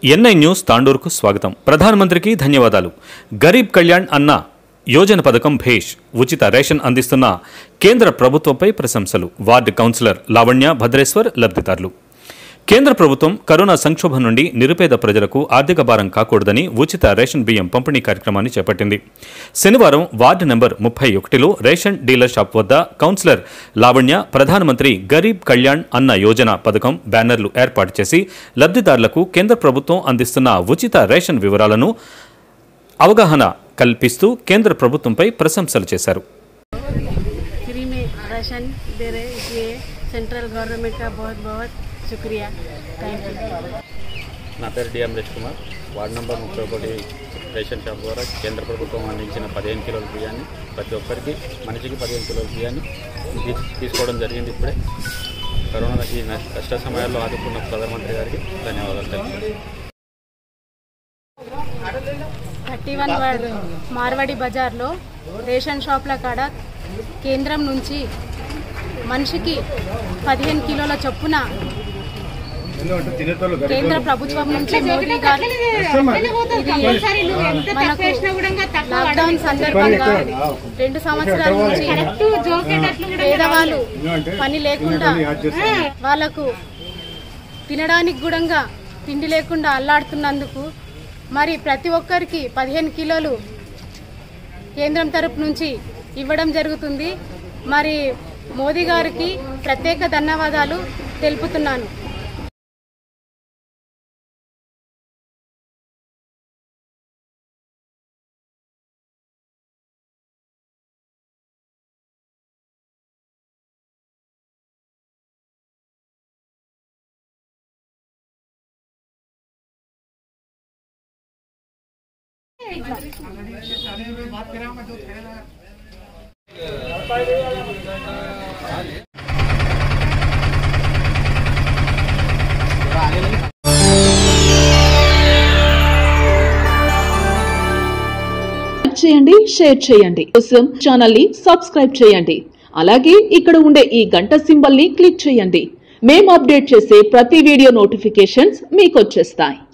NI news తాండూరుకు స్వాగతం ప్రధానమంత్రికి ధన్యవాదాలు గరీబ్ కళ్యాణ్ అన్న యోజన పథకం భేష్ ఉచిత రేషన్ అందిస్తున్న కేంద్ర ప్రభుత్వంపై ప్రశంసలు వార్డు కౌన్సిలర్ లావణ్య భద్రేశ్వర్ లబ్ధిదారులు కేంద్ర ప్రభుత్వం కరోనా సంక్షోభం నుండి నిరుపేద ప్రజలకు ఆర్థిక భారం కాకూడదని ఉచిత రేషన్ బియ్యం పంపిణీ కార్యక్రమాన్ని చేపట్టింది శనివారం వార్డు నెంబర్ ముప్పై ఒకటిలో రేషన్ డీలర్ షాప్ వద్ద కౌన్సిలర్ లావణ్య ప్రధానమంత్రి గరీబ్ కళ్యాణ్ అన్న యోజన పథకం బ్యానర్లు ఏర్పాటు చేసి లబ్ధిదారులకు కేంద్ర ప్రభుత్వం అందిస్తున్న ఉచిత రేషన్ వివరాలను అవగాహన కల్పిస్తూ కేంద్ర ప్రభుత్వంపై ప్రశంసలు చేశారు फ्री में राशन दे रहे हैं इसलिए सेंट्रल गवर्नमेंट का बहुत बहुत शुक्रिया थैंक यू నా పేరు DM Raj Kumar ward number ముప్పై ఒకటి రేషన్ షాప్ ద్వారా కేంద్ర ప్రభుత్వం అందించిన పదిహేను కిలోల బియ్యాన్ని ప్రతి ఒక్కరికి మనిషికి పదిహేను కిలోల బియ్యాన్ని తీ- తీసుకోవడం జరిగింది ఇప్పుడే కరోనా ఈ న- కష్ట సమయాల్లో ఆదుకున్న ప్రధానమంత్రి గారికి ధన్యవాదాలు తెలుపుతున్నాను థర్టీ వన్ వార్డ్ మార్వాడి బజార్లో రేషన్ షాప్ల కాడ కేంద్రం నుంచి మనిషికి పదిహేను కిలోల చొప్పున కేంద్ర ప్రభుత్వం నుంచి మోదీ గారు ఇది మనకు లాక్డౌన్ సందర్భంగా రెండు సంవత్సరాల నుంచి పేదవాళ్ళు పని లేకుండా వాళ్ళకు తినడానికి కూడా తిండి లేకుండా అల్లాడుతున్నందుకు మరి ప్రతి ఒక్కరికి పదిహేను కిలోలు కేంద్రం తరపు నుంచి ఇవ్వడం జరుగుతుంది మరి మోదీ గారికి ప్రత్యేక ధన్యవాదాలు తెలుపుతున్నాను లైక్ చేయండి షేర్ చేయండి కోసం ఛానల్ ని సబ్స్క్రైబ్ చేయండి అలాగే ఇక్కడ ఉండే ఈ గంట సింబల్ ని క్లిక్ చేయండి మేము అప్డేట్ చేసే ప్రతి వీడియో నోటిఫికేషన్స్ మీకు వచ్చేస్తాయి